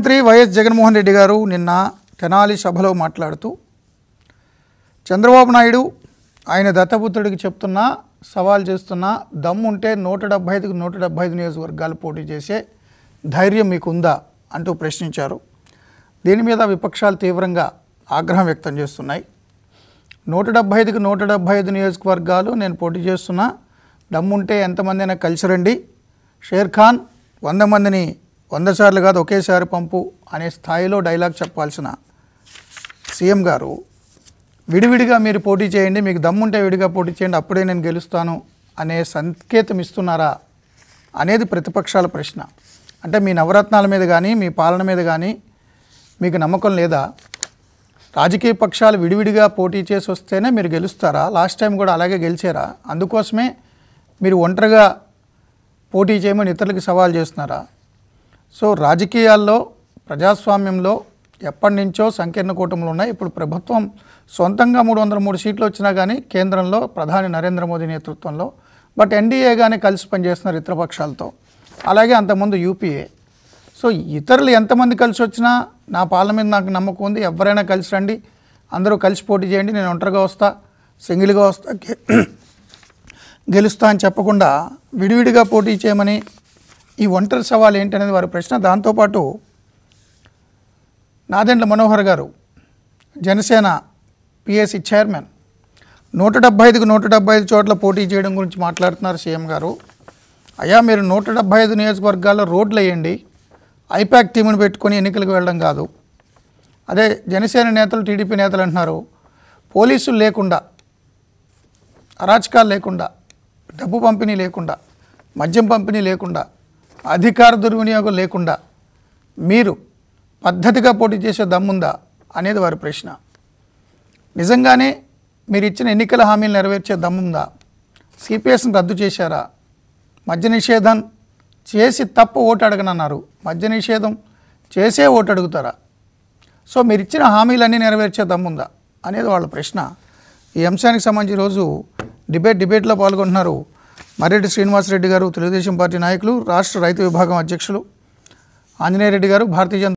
ముఖ్యమంత్రి వైఎస్ జగన్మోహన్ రెడ్డి గారు నిన్న తెనాలి సభలో మాట్లాడుతూ చంద్రబాబు నాయుడు ఆయన దత్తపుత్రుడికి చెప్తున్నా సవాల్ చేస్తున్నా దమ్ముంటే నూట డెబ్బై ఐదుకు నూట డెబ్బై ఐదు నియోజకవర్గాలు పోటీ చేసే ధైర్యం మీకుందా అంటూ ప్రశ్నించారు దీని మీద విపక్షాలు తీవ్రంగా ఆగ్రహం వ్యక్తం చేస్తున్నాయి నూట డెబ్బై ఐదుకు నూట డెబ్బై ఐదు నియోజకవర్గాలు నేను పోటీ చేస్తున్నా దమ్ముంటే ఎంతమంది అయినా కలిసి రండి షేర్ ఖాన్ వంద మందిని వంద సార్లు కాదు ఒకేసారి పంపు అనే స్థాయిలో డైలాగ్ చెప్పాల్సిన సీఎం గారు విడివిడిగా మీరు పోటీ చేయండి మీకు దమ్ముంటే విడిగా పోటీ చేయండి అప్పుడే నేను గెలుస్తాను అనే సంకేతం ఇస్తున్నారా అనేది ప్రతిపక్షాల ప్రశ్న అంటే మీ నవరత్నాల మీద కానీ మీ పాలన మీద కానీ మీకు నమ్మకం లేదా రాజకీయ పక్షాలు విడివిడిగా పోటీ చేసి వస్తేనే మీరు గెలుస్తారా లాస్ట్ టైం కూడా అలాగే గెలిచారా అందుకోసమే మీరు ఒంటరిగా పోటీ చేయమని ఇతరులకు సవాల్ చేస్తున్నారా సో రాజకీయాల్లో ప్రజాస్వామ్యంలో ఎప్పటి నుంచో సంకీర్ణ కూటములు ఉన్నాయి ఇప్పుడు ప్రభుత్వం సొంతంగా మూడు వందల మూడు సీట్లు వచ్చినా కానీ కేంద్రంలో ప్రధాని నరేంద్ర మోదీ నేతృత్వంలో బట్ ఎన్డీఏగానే కలిసి పనిచేస్తున్నారు ఇతర పక్షాలతో అలాగే అంతకుముందు యూపీఏ సో ఇతరులు ఎంతమంది కలిసి వచ్చినా నా పాలన మీద నాకు నమ్మకం ఉంది ఎవరైనా కలిసి రండి అందరూ కలిసి పోటీ చేయండి నేను ఒంటరిగా వస్తా సింగిల్గా వస్తా గె- గెలుస్తా అని చెప్పకుండా విడివిడిగా పోటీ చేయమని ఈ ఒంటరి సవాల్ ఏంటనేది వారి ప్రశ్న దాంతోపాటు నాదెండ్ల మనోహర్ గారు జనసేన పిఎస్సి చైర్మన్ నూట డెబ్బై ఐదుకు నూట డెబ్బై ఐదు చోట్ల పోటీ చేయడం గురించి మాట్లాడుతున్నారు సీఎం గారు అయ్యా మీరు నూట డెబ్బై ఐదు నియోజకవర్గాల్లో రోడ్లు వేయండి ఐపాక్ టీమును పెట్టుకొని ఎన్నికలకు వెళ్ళడం కాదు అదే జనసేన నేతలు టీడీపీ నేతలు అంటున్నారు పోలీసులు లేకుండా అరాచకాలు లేకుండా డబ్బు పంపిణీ లేకుండా మద్యం పంపిణీ లేకుండా అధికార దుర్వినియోగం లేకుండా మీరు పద్ధతిగా పోటీ చేసే దమ్ముందా అనేది వారి ప్రశ్న నిజంగానే మీరు ఇచ్చిన ఎన్నికల హామీలు నెరవేర్చే దమ్ముందా సిపిఎస్ని రద్దు చేశారా మద్య నిషేధం చేసి తప్ప ఓటు అడగనన్నారు మద్య నిషేధం చేసే ఓటు అడుగుతారా సో మీరు ఇచ్చిన హామీలన్నీ నెరవేర్చే దమ్ముందా అనేది వాళ్ళ ప్రశ్న ఈ అంశానికి సంబంధించి ఈరోజు డిబేట్ డిబేట్లో పాల్గొంటున్నారు మర్రెడ్డి శ్రీనివాసరెడ్డి గారు తెలుగుదేశం పార్టీ నాయకులు రాష్ట్ర రైతు విభాగం అధ్యక్షులు ఆంజనేయ రెడ్డి గారు భారతీయ జనతా